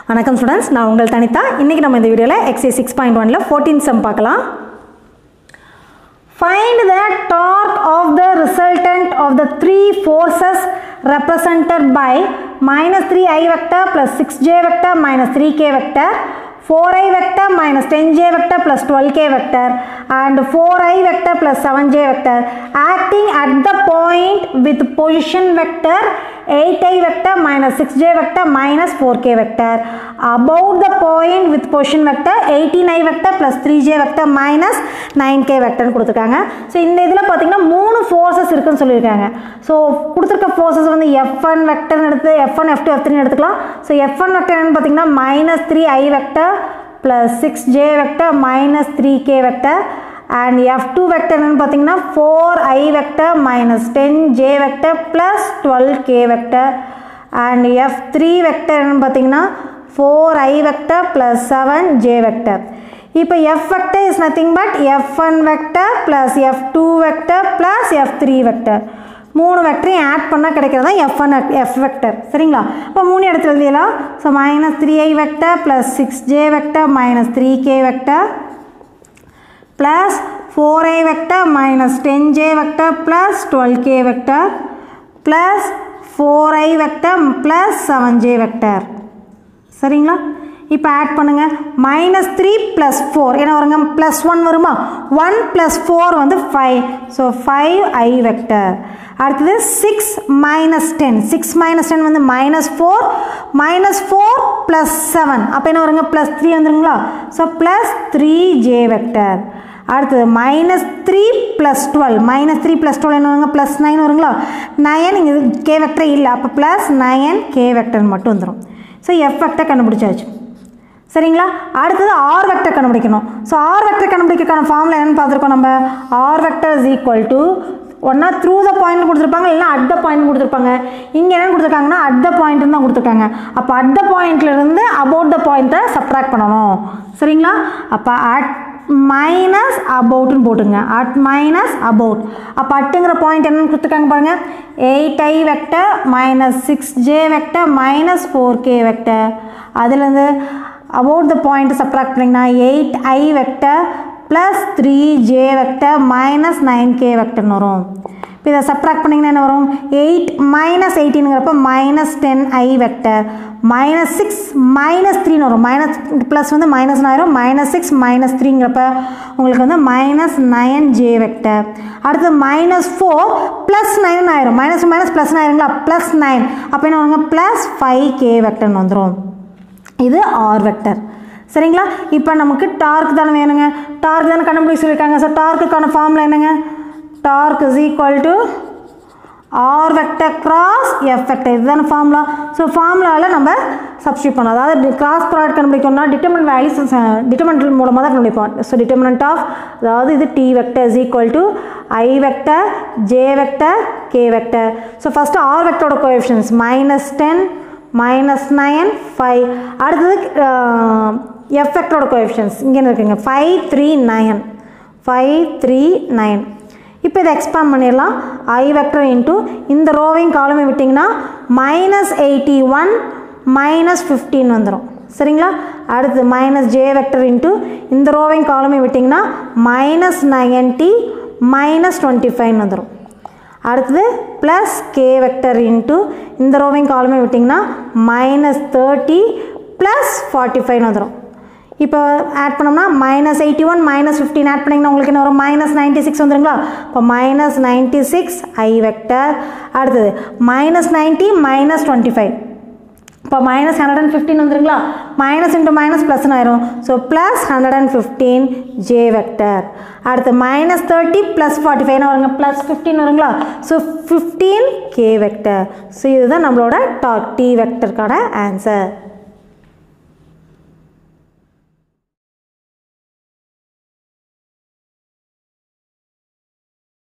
வணக்கம் ஸ்டூடெண்ட்ஸ் நான் உங்கள் தனிதா இன்றைக்கி நம்ம இந்த வீடியோவில் எக்ஸை சிக்ஸ் பாயிண்ட் ஒனில் ஃபோர்டீன் சம் பார்க்கலாம் Find the torque of the resultant of the three forces represented by minus 3i vector plus 6j vector minus 3k vector 4i vector minus 10j vector plus 12k vector and 4i vector plus 7j vector acting at the point with position vector 8i vector minus 6j vector minus 4k vector about the point with position vector 18i vector plus 3j vector minus 9k vector கொடுத்துருக்காங்க so இந்த இதில் பார்த்தீங்கன்னா மூணு forces இருக்குன்னு சொல்லியிருக்காங்க so கொடுத்துருக்க forces வந்து F one வெக்டர்னு எடுத்து F one F two F three எடுத்துக்கலாம் ஸோ எஃப் ஒன் வெக்டர் என்னன்னு பார்த்தீங்கன்னா minus three I vector plus six J vector minus three K vector and F two vector என்னன்னு பார்த்தீங்கன்னா four I vector minus ten J vector plus twelve K vector and F three vector என்னன்னு பார்த்தீங்கன்னா four I vector plus seven J vector இப்போ F vector is nothing but F one vector plus F two vector plus F three vector மூணு வெக்டரையும் add பண்ணால் கிடைக்கிறது தான் F one F vector சரிங்களா இப்போ மூணு இடத்துல எழுதிடலாம் so minus three I vector plus six J vector minus three K vector plus four I vector minus ten J vector plus twelve K vector plus four I vector plus seven J vector சரிங்களா இப்போ add பண்ணுங்கள் minus three plus four என்ன வருங்க plus one வருமா one plus four வந்து five so five I vector அடுத்தது six minus ten six minus ten வந்து minus four minus four plus seven அப்போ என்ன வருங்க ப்ளஸ் த்ரீ வந்துருங்களா so plus three J vector அடுத்தது minus three plus twelve minus three plus twelve என்ன வருங்க plus nine வருங்களா நயன் இங்கே கே வெக்டர் இல்லை அப்போ ப்ளஸ் நயன் கே வெக்டர் மட்டும் வந்துடும் ஸோ எஃப் வெக்டர் கண்டுபிடிச்சாச்சு சரிங்களா அடுத்தது ஆர் வெக்டர் கண்டுபிடிக்கணும் ஸோ ஆர் வெக்டர் கண்டுபிடிக்கிறதுக்கான ஃபார்மில் என்னென்னு பார்த்துருக்கோம் நம்ம R vector is equal to ஒன்றா த்ரூ த பாயிண்ட் கொடுத்துருப்பாங்க இல்லைனா அட் த பாயிண்ட் கொடுத்துருப்பாங்க இங்கே என்ன கொடுத்துருக்காங்கன்னா அட் த பாயிண்ட் தான் கொடுத்துருக்காங்க அப்போ அட் த பாயிண்ட்லேருந்து அபவுட் த பாயிண்ட்டை சப்ராக்ட் பண்ணணும் சரிங்களா அப்போ அட் மைனஸ் அபவுட்னு போட்டுங்க அட் மைனஸ் அபவுட் அப்போ அட்டுங்கிற பாயிண்ட் என்னன்னு கொடுத்துருக்காங்க பாருங்கள் eight I vector minus six J vector minus four K vector அதுலேருந்து அபவுட் த பாயிண்ட் சப்ராக்ட் பண்ணிங்கன்னா eight I vector plus three J vector minus nine K வெக்டர்னு வரும் இப்போ இதை சப்ராக்ட் பண்ணிங்கன்னா என்ன வரும் எயிட் மைனஸ் எயிட்டீனுங்கிறப்ப minus ten I vector minus six minus த்ரீன்னு வரும் மைனஸ் ப்ளஸ் வந்து மைனஸ் ஆயிரும் மைனஸ் சிக்ஸ் மைனஸ் த்ரீங்கிறப்ப உங்களுக்கு வந்து மைனஸ் நயன் ஜே வெக்டர் அடுத்து மைனஸ் ஃபோர் ப்ளஸ் நைன் ஆயிரும் மைனஸ் மைனஸ் ப்ளஸ் ஆயிருங்களா ப்ளஸ் நைன் அப்போ என்ன வருங்க ப்ளஸ் ஃபைவ் கே வெக்டர்னு வந்துடும் இது ஆர் வெக்டர் சரிங்களா இப்போ நமக்கு டார்க் தானே வேணுங்க டார்க் தானே கண்டுபிடிக்க சொல்லியிருக்காங்க ஸோ டார்க்குக்கான ஃபார்மில் என்னங்க torque is equal to R vector cross F vector இதுதான ஃபார்முலா ஸோ ஃபார்முலாவில் நம்ம சப்ஸ்டியூட் பண்ணலாம் அதாவது கிராஸ் ப்ராடக்ட் கண்டுபிடிக்கணும்னா டிட்டர்மெண்ட் வேல்யூஸ் டிட்டர்மெண்ட் மூலமாக தான் கண்டுபிடிப்போம் ஸோ டிட்டர்மினன்ட் ஆஃப் அதாவது இது D vector is equal to I vector J vector K vector so first R வெக்டரோட coefficients minus ten minus nine five அடுத்தது எஃப் வெக்டரோட கோஎஃபிஷன்ஸ் இங்கே இருக்குங்க five three nine five three nine இப்போ இதை expand பண்ணிடலாம் ஐ வெக்டர் இன்ட்டு இந்த ரோவையும் காலமே விட்டிங்கன்னா minus eighty one minus fifteen வந்துடும் சரிங்களா அடுத்து மைனஸ் ஜே வெக்டர் இன்ட்டு இந்த ரோவையும் காலமே விட்டிங்கன்னா minus ninety minus twenty five வந்துடும் அடுத்தது ப்ளஸ் கே வெக்டர் இன்ட்டு இந்த ரோவையும் காலமே விட்டிங்கன்னா minus thirty plus forty five வந்துடும் இப்போ ஆட் பண்ணோம்னா minus eighty one minus fifteen add பண்ணிங்கன்னா உங்களுக்கு என்ன வரும் மைனஸ் நைன்ட்டி சிக்ஸ் வந்துருங்களா இப்போ minus ninety six I vector அடுத்தது minus ninety minus twenty five இப்போ மைனஸ் ஹண்ட்ரட் அண்ட் ஃபிஃப்டின் வந்துருங்களா மைனஸ் இன்ட்டு மைனஸ் ப்ளஸ்னு ஆயிரும் so plus hundred and fifteen J vector அடுத்து மைனஸ் தேர்ட்டி ப்ளஸ் ஃபார்ட்டி ஃபைவ்னு வருங்க ப்ளஸ் ஃபிஃப்டின் வருங்களா so fifteen K vector so இதுதான் நம்மளோட டாக் டி வெக்டருக்கான ஆன்சர்